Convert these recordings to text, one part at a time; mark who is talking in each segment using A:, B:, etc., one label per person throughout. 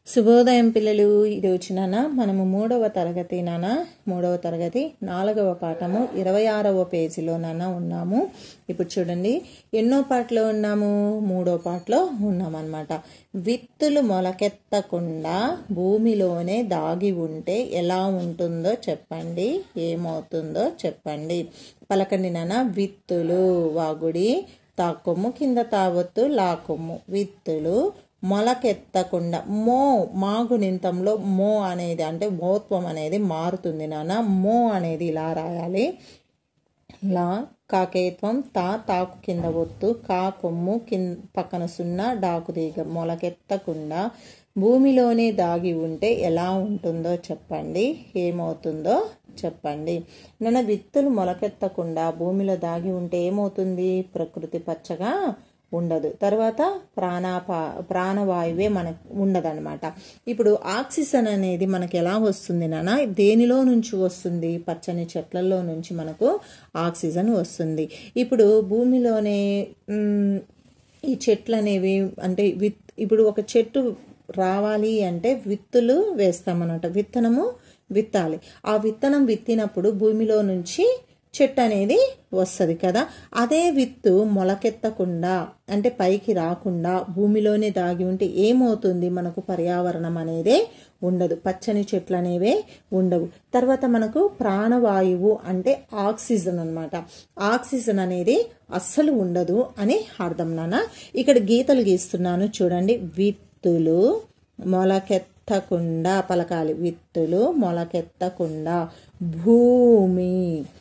A: శుభోదయం పిల్లలు ఈరోజు నాన్న మనము మూడవ తరగతి నాన్న మూడవ తరగతి నాలుగవ పాఠము ఇరవై ఆరవ పేజీలో నాన్న ఉన్నాము ఇప్పుడు చూడండి ఎన్నో పాటలో ఉన్నాము మూడో పాటలో ఉన్నామన్నమాట విత్తులు మొలకెత్తకుండా భూమిలోనే దాగి ఉంటే ఎలా ఉంటుందో చెప్పండి ఏమవుతుందో చెప్పండి పలకండి నాన్న విత్తులు వాగుడి తాకొమ్ము కింద తావొత్తు లాకొమ్ము విత్తులు మొలకెత్తకుండా మో మాగునింతంలో మో అనేది అంటే మోత్వం అనేది మారుతుంది నాన్న మో అనేది ఇలా రాయాలి లా కాకేత్వం తా తాకు కింద ఒత్తు కా కొమ్ము కింద పక్కన సున్నా డాకు దీగ మొలకెత్తకుండా భూమిలోనే దాగి ఉంటే ఎలా ఉంటుందో చెప్పండి ఏమవుతుందో చెప్పండి నన్న విత్తులు మొలకెత్తకుండా భూమిలో దాగి ఉంటే ఏమవుతుంది ప్రకృతి పచ్చగా ఉండదు తర్వాత ప్రాణాపా ప్రాణవాయువే మనకు ఉండదన్నమాట ఇప్పుడు ఆక్సిజన్ అనేది మనకి ఎలా వస్తుంది నాన్న దేనిలో నుంచి వస్తుంది పచ్చని చెట్లలో నుంచి మనకు ఆక్సిజన్ వస్తుంది ఇప్పుడు భూమిలోనే మ్, ఈ చెట్లు అనేవి అంటే విత్ ఇప్పుడు ఒక చెట్టు రావాలి అంటే విత్తులు వేస్తామన్నమాట విత్తనము విత్తాలి ఆ విత్తనం విత్తినప్పుడు భూమిలో నుంచి చెట్టు అనేది వస్తుంది కదా అదే విత్తు మొలకెత్తకుండా అంటే పైకి రాకుండా భూమిలోనే దాగి ఉంటే ఏమవుతుంది మనకు పర్యావరణం అనేదే ఉండదు పచ్చని చెట్లు అనేవే ఉండవు తర్వాత మనకు ప్రాణవాయువు అంటే ఆక్సిజన్ అన్నమాట ఆక్సిజన్ అనేది అస్సలు ఉండదు అని అర్థం నాన్న ఇక్కడ గీతలు గీస్తున్నాను చూడండి విత్తులు మొలకెత్తకుండా పలకాలి విత్తులు మొలకెత్తకుండా భూమి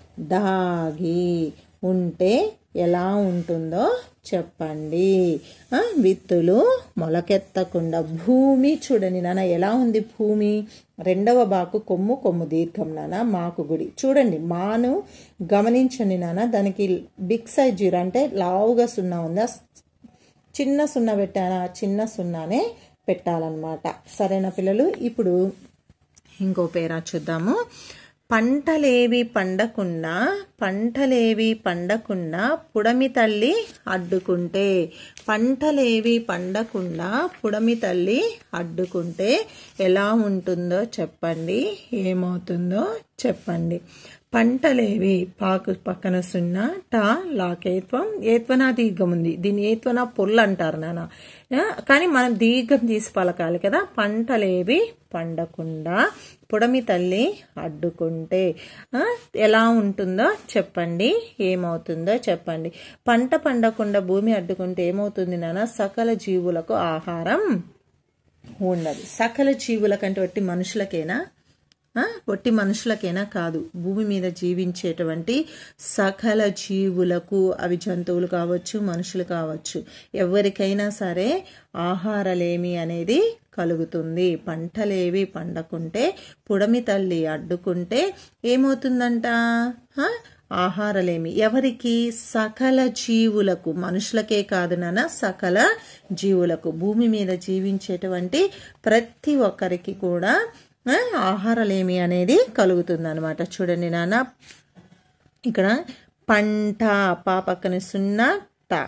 A: దాగి ఉంటే ఎలా ఉంటుందో చెప్పండి ఆ, విత్తులు మొలకెత్తకుండా భూమి చూడండి నాన్న ఎలా ఉంది భూమి రెండవ బాకు కొమ్ము కొమ్ము దీర్ఘం నాన్న మాకు గుడి చూడండి మాను గమనించండి నాన్న దానికి బిగ్ సైజ్ జీరో అంటే లావుగా సున్నా ఉందా చిన్న సున్నా పెట్టానా చిన్న సున్నానే పెట్టాలన్నమాట సరేనా పిల్లలు ఇప్పుడు ఇంకో పేరా చూద్దాము పంటలేవి పండకుండా పంటలేవి పండకుండా పుడమి తల్లి అడ్డుకుంటే పంటలేవి పండకుండా పుడమి తల్లి అడ్డుకుంటే ఎలా ఉంటుందో చెప్పండి ఏమవుతుందో చెప్పండి పంటలేవి పాకు పక్కన సున్నా టా లాకేత్వం ఏత్వనా దీర్ఘం ఉంది దీన్ని ఏత్వనా పొల్లు అంటారు నాన్న ఆ, కానీ మనం దీర్ఘం తీసి పలకాలి కదా పంటలేవి పండకుండా పుడమి తల్లి అడ్డుకుంటే ఆ, ఎలా ఉంటుందో చెప్పండి ఏమవుతుందో చెప్పండి పంట పండకుండా భూమి అడ్డుకుంటే ఏమవుతుంది నాన్న సకల జీవులకు ఆహారం ఉండదు సకల జీవులకంటే ఒట్టి మనుషులకేనా ఆ, ఒట్టి మనుషులకేనా కాదు భూమి మీద జీవించేటువంటి సకల జీవులకు అవి జంతువులు కావచ్చు మనుషులు కావచ్చు ఎవరికైనా సరే ఆహారలేమి అనేది కలుగుతుంది పంటలేవి పండకుంటే పుడమి తల్లి అడ్డుకుంటే ఏమవుతుందంట ఆ, ఆహారలేమి ఎవరికి సకల జీవులకు మనుషులకే కాదు నాన్న సకల జీవులకు భూమి మీద జీవించేటువంటి ప్రతి ఒక్కరికి కూడా ఆ, ఆహారలేమి అనేది కలుగుతుంది అనమాట చూడండి నాన్న ఇక్కడ పంట పా పక్కన సున్నా ట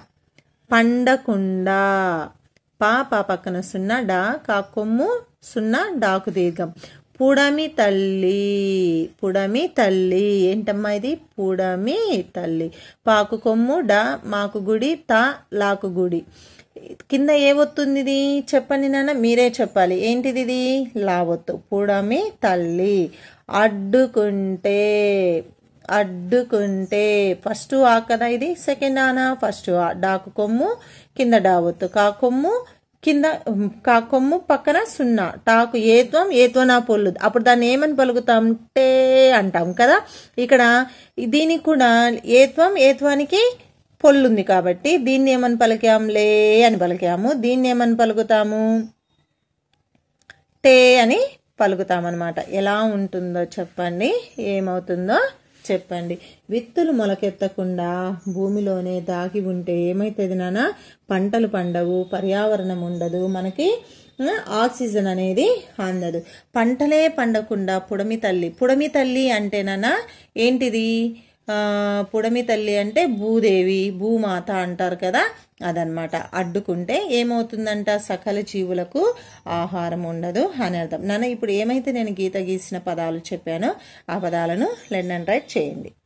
A: పండకుండా పా పా పక్కన సున్నా డా కా కొమ్ము సున్నా డాకు దీర్ఘం పుడమి తల్లి పుడమి తల్లి ఏంటమ్మా ఇది పుడమి తల్లి పాకు కొమ్ము డా మాకు గుడి తా లాకు గుడి కింద ఏ ఒత్తుంది ఇది చెప్పండి నాన్న మీరే చెప్పాలి ఏంటిది ఇది లావొత్తు పుడమి తల్లి అడ్డుకుంటే అడ్డుకుంటే ఫస్ట్ ఆ కదా ఇది సెకండ్ ఆనా ఫస్ట్ ఆ డాకు కొమ్ము కింద డావొత్తు కా కొమ్ము కింద కా కొమ్ము పక్కన సున్నా టాకు ఏత్వం ఏత్వనా పొల్లు అప్పుడు దాన్ని ఏమని పలుకుతాం టే అంటాం కదా ఇక్కడ దీనికి కూడా ఏత్వం ఏత్వానికి పొల్లుంది కాబట్టి దీన్ని ఏమని పలికాం లే అని పలికాము దీన్ని ఏమని పలుకుతాము టే అని పలుకుతామన్నమాట ఎలా ఉంటుందో చెప్పండి ఏమవుతుందో చెప్పండి విత్తులు మొలకెత్తకుండా భూమిలోనే దాగి ఉంటే ఏమైతుంది నాన్న పంటలు పండవు పర్యావరణం ఉండదు మనకి ఆ, ఆక్సిజన్ అనేది అందదు పంటలే పండకుండా పుడమి తల్లి పుడమి తల్లి అంటేనన్నా ఏంటిది ఆ, పుడమి తల్లి అంటే భూదేవి భూమాత అంటారు కదా అదనమాట అడ్డుకుంటే ఏమవుతుందంట సకల జీవులకు ఆహారం ఉండదు అని అర్థం నాన్న ఇప్పుడు ఏమైతే నేను గీత గీసిన పదాలు చెప్పానో ఆ పదాలను లెండ్ అండ్ రైట్ చేయండి